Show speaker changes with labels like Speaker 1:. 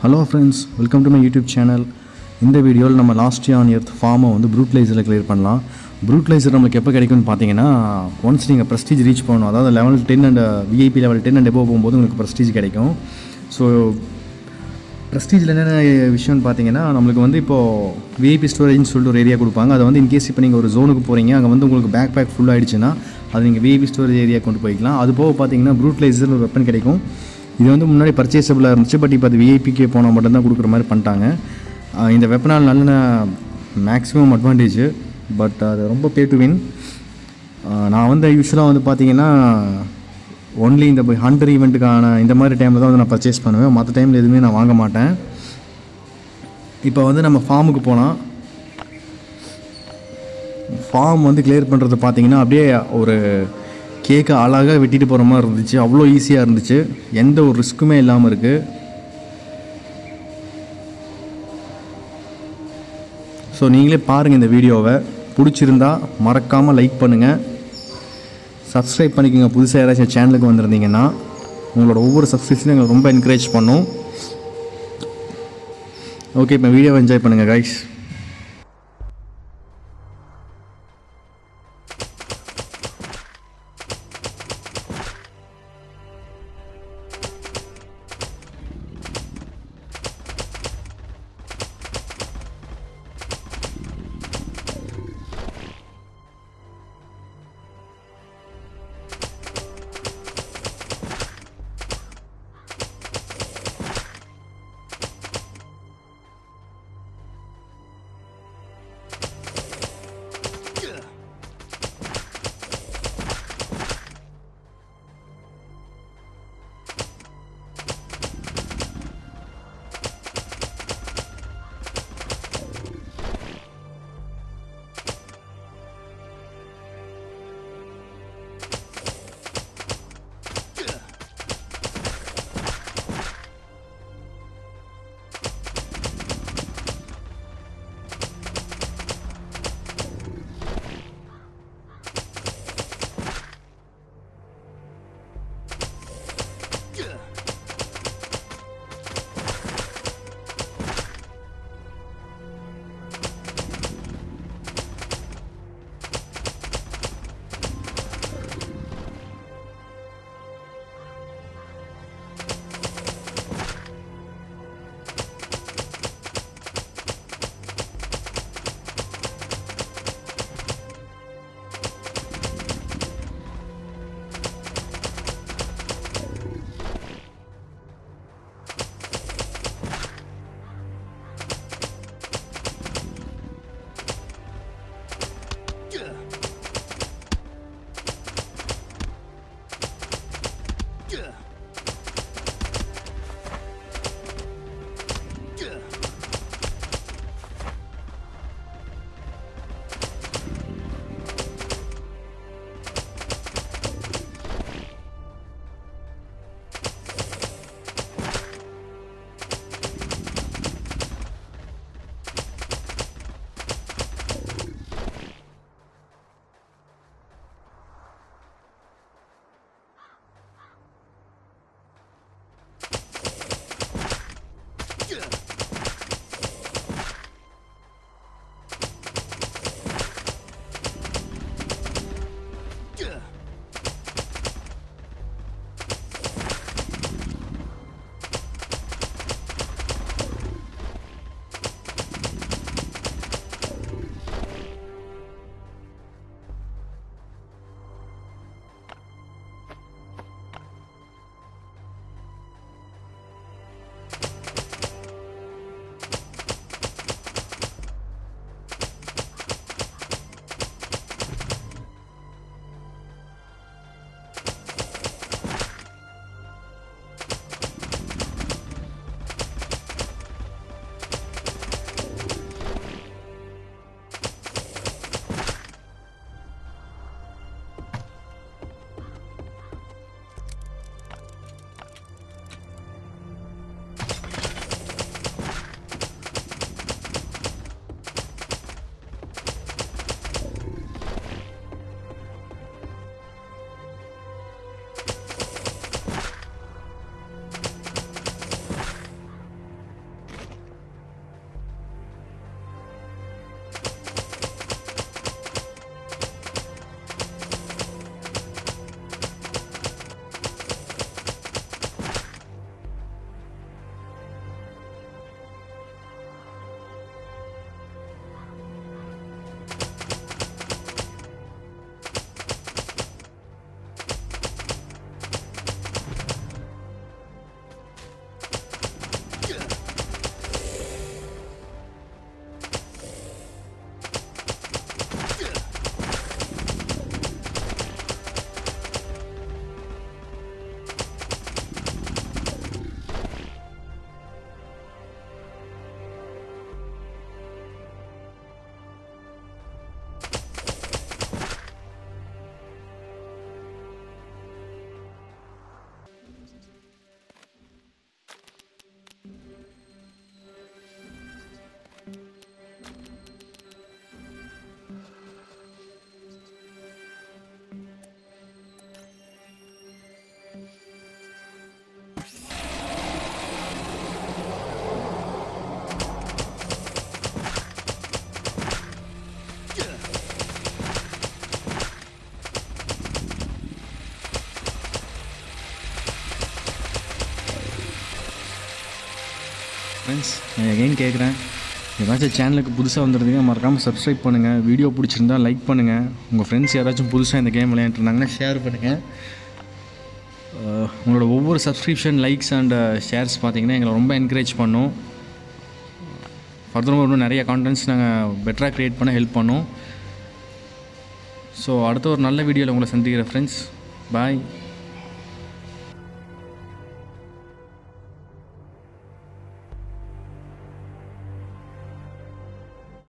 Speaker 1: hello friends welcome to my YouTube channel இந்த வீடியோவில் நம்ம லாஸ்ட் ஆன் எர்த் ஃபார்மை வந்து ப்ரூட்லைசரில் கிளியர் பண்ணலாம் ப்ரூட்லைசர் நம்மளுக்கு எப்போ கிடைக்கும்னு பார்த்தீங்கன்னா ஒன்ஸ் நீங்கள் ப்ரெஸ்டீஜ் ரீச் பண்ணணும் அதாவது level ten and VIP level ten and above போகும்போது உங்களுக்கு ப்ரெஸ்டீஜ் கிடைக்கும் ஸோ ப்ரெஸ்டீஜில் என்னென்ன விஷயம்னு பார்த்தீங்கன்னா நம்மளுக்கு வந்து இப்போது விஐபி ஸ்டோரேஜ்னு சொல்லிட்டு ஒரு ஏரியா கொடுப்பாங்க அதை வந்து இன்கேஸ் இப்போ நீங்கள் ஒரு ஜோனுக்கு போகிறீங்க அங்கே வந்து உங்களுக்கு பேக் பேக் ஃபுல் ஆகிடுச்சுன்னா அது நீங்கள் விஐபி ஸ்டோரேஜ் ஏரியா கொண்டு போய்க்கலாம் அது போக பார்த்தீங்கன்னா ப்ரூட்லைசர்னு ஒரு வெப்பன் கிடைக்கும் இது வந்து முன்னாடி பர்ச்சேசபிளாக இருந்துச்சு பட் இப்போ அது விஐபிக்கு போனால் மட்டும்தான் கொடுக்குற மாதிரி பண்ணிட்டாங்க ஆஹ் இந்த வெப்பனால் நல்ல மேக்ஸிமம் அட்வான்டேஜ் பட் அது ரொம்ப பே டு வின் நான் வந்து யூஸ்வலாக வந்து பார்த்தீங்கன்னா ஒன்லி இந்த ஹண்டர் ஈவெண்ட்டுக்கான இந்த மாதிரி டைமில் தான் வந்து நான் பர்ச்சேஸ் பண்ணுவேன் மற்ற டைமில் எதுவுமே நான் வாங்க மாட்டேன் இப்போ வந்து நம்ம ஃபார்முக்கு போனால் ஃபார்ம் வந்து கிளியர் பண்ணுறது பார்த்தீங்கன்னா அப்படியே ஒரு கேக்கை அழகாக வெட்டிட்டு போகிற மாதிரி இருந்துச்சு அவ்வளோ ஈஸியாக இருந்துச்சு எந்த ஒரு ரிஸ்க்குமே இல்லாமல் இருக்குது ஸோ நீங்களே பாருங்கள் இந்த வீடியோவை பிடிச்சிருந்தா மறக்காமல் லைக் பண்ணுங்கள் சப்ஸ்கிரைப் பண்ணிக்கோங்க புதுசாக யாராச்சும் சேனலுக்கு வந்திருந்தீங்கன்னா உங்களோட ஒவ்வொரு சப்ஸ்கிரிப்ஷனும் எங்களை ரொம்ப என்கரேஜ் பண்ணும் ஓகே இப்போ வீடியோவை என்ஜாய் பண்ணுங்கள் கைஸ் ஃப்ரெண்ட்ஸ் நான் எகைன் கேட்குறேன் ஏதாச்சும் சேனலுக்கு புதுசாக வந்துருந்தீங்க மறக்காமல் சப்ஸ்கிரைப் பண்ணுங்கள் வீடியோ பிடிச்சிருந்தா லைக் பண்ணுங்கள் உங்கள் ஃப்ரெண்ட்ஸ் யாராச்சும் புதுசாக இந்த கேம் விளையாண்டுருந்தாங்கன்னா ஷேர் பண்ணுங்கள் அஹ் உங்களோட ஒவ்வொரு சப்ஸ்கிரிப்ஷன் லைக்ஸ் அண்ட் ஷேர்ஸ் பார்த்தீங்கன்னா எங்களை ரொம்ப என்கரேஜ் பண்ணும் ஃபர்தரும் இன்னும் நிறைய கான்டென்ட்ஸ் நாங்கள் பெட்டராக க்ரியேட் பண்ண ஹெல்ப் பண்ணோம் ஸோ அடுத்த ஒரு நல்ல வீடியோவில் உங்களை சந்திக்கிறேன் ஃப்ரெண்ட்ஸ் பாய்